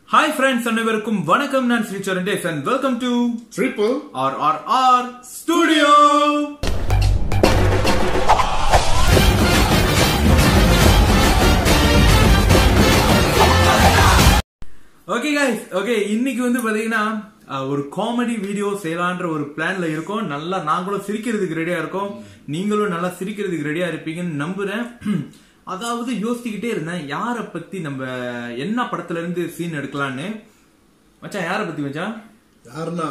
Hi friends அனைவருக்கும் வணக்கம் நான் Sri Sarandes and welcome to triple R R R studio okay guys okay இன்னைக்கு வந்து பாத்தீங்கன்னா அஹ், ஒரு காமெடி வீடியோ செய்யலான்ற ஒரு பிளான்ல இருக்கோம் நல்லா நாங்களும் சிரிக்கிறதுக்கு ரெடியா இருக்கோம் நீங்களும் நல்லா சிரிக்கிறதுக்கு ரெடியா இருப்பீங்கன்னு நம்புறேன் அதாவது யோசிச்சுக்கிட்டே இருந்தேன் யாரை பத்தி நம்ம என்ன படத்துல இருந்து சீன் எடுக்கலான்னு மச்சான் யாரை பத்தி மச்சான் யாருன்னா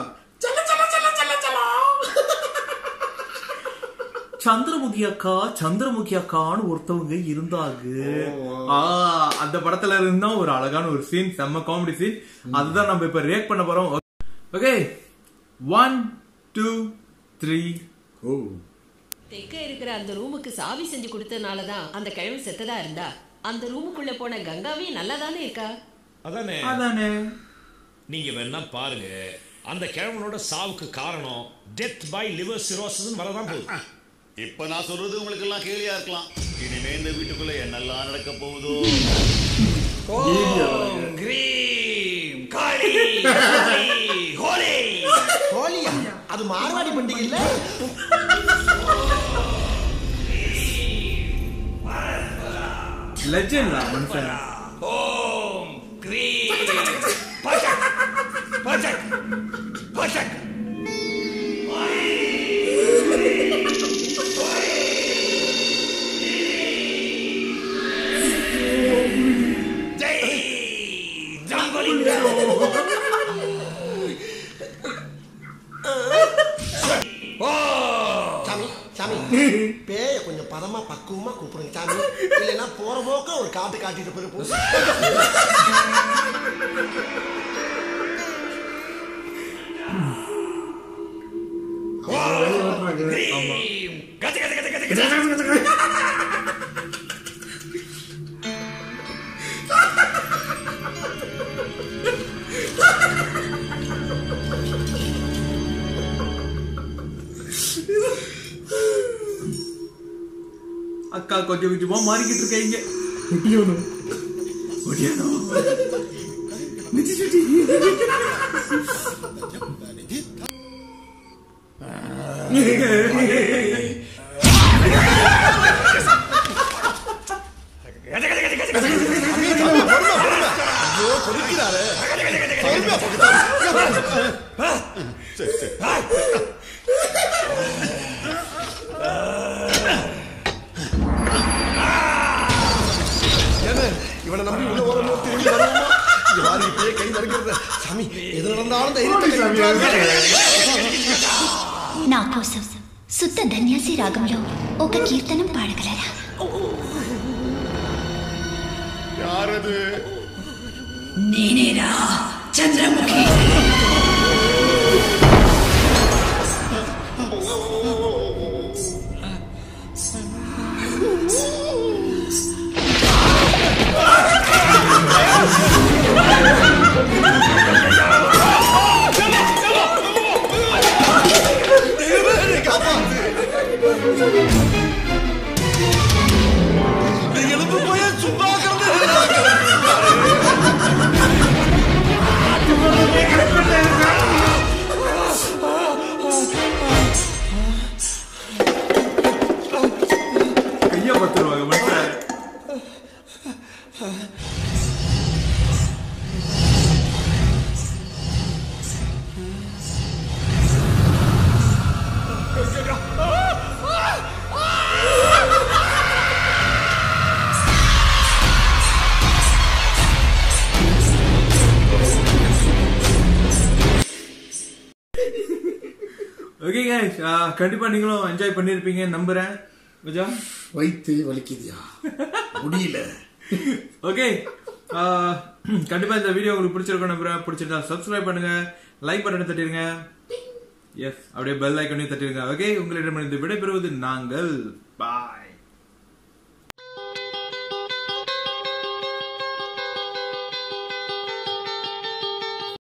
சந்திரமுகி அக்கா சந்திரமுகி அக்கான்னு ஒருத்தவங்க இருந்தாங்க ஆ, அந்த படத்துல இருந்தா ஒரு அழகான ஒரு சீன் செம்ம காமெடி சீன் அதுதான் நம்ம இப்ப ரியாக்ட் பண்ண போறோம் ஓகே ஒன் டூ த்ரீ ஓ தெற்க இருக்கிற அந்த ரூமுக்கு சாவி செஞ்சு கொடுத்ததுனால தான் அந்த கிழமை செத்ததா இருந்தா அந்த ரூமுக்குள்ள போன கங்காவே நல்லா தானே இருக்கா அதானே அதானே நீங்க வேணா பாருங்க அந்த கிழவனோட சாவுக்கு காரணம் டெத் பை லிவர் சிரோசிஸ் வரதான் போகுது இப்ப நான் சொல்றது உங்களுக்கு எல்லாம் கேலியா இருக்கலாம் இனிமே இந்த வீட்டுக்குள்ள என்னெல்லாம் நடக்க போகுதோ ஹோலியா அது மார்வாடி பண்டிகை இல்ல லெஜெண்ட் மனுஷன் சாமி சாமி பேய கொஞ்சம் பதமா பக்குவமா கூப்பிடுங்க சாமி இல்லைன்னா போற போக்க ஒரு காட்டு காட்டிட்டு போயிருப்போம் அக்கா கொஞ்சம் கொஞ்சமா மாறிக்கிட்டு இருக்கீங்க ஒடியானோ நிஜி ஐயோ கொதிக்கிறாரு பொறுமையா போகுது. ஏங்க, இவனை நம்பி உள்ள ஓரமோ திரும்பி வருவோமா யாரு இப்பயே கை நறுக்கிறது சாமி எது நடந்தாலும் தைரியத்தை கைவிட்டுறாங்க. నా కోసం శుద్ధ ధన్యాసి రాగంలో ఒక కీర్తనం పాడగలరా யாரது నేనేరా చంద్రముఖి நீ எழுந்து போய் சும்மா கிடந்து கைய பத்துருவாங்க மனுஷன் ஓகே guys ஆ, கண்டிப்பா நீங்களும் என்ஜாய் பண்ணிருப்பீங்க நம்புறேன் விஜா வயிற்று வலிக்குதியா முடியல ஓகே கண்டிப்பா இந்த வீடியோ உங்களுக்கு பிடிச்சிருக்கும் நம்புறேன் பிடிச்சிருந்தா சப்ஸ்கிரைப் பண்ணுங்க லைக் பட்டனை தட்டிடுங்க எஸ் அப்படியே பெல் ஐக்கனையும் தட்டிடுங்க ஓகே உங்களிடமிருந்து விடைபெறுவது நாங்கள் பாய்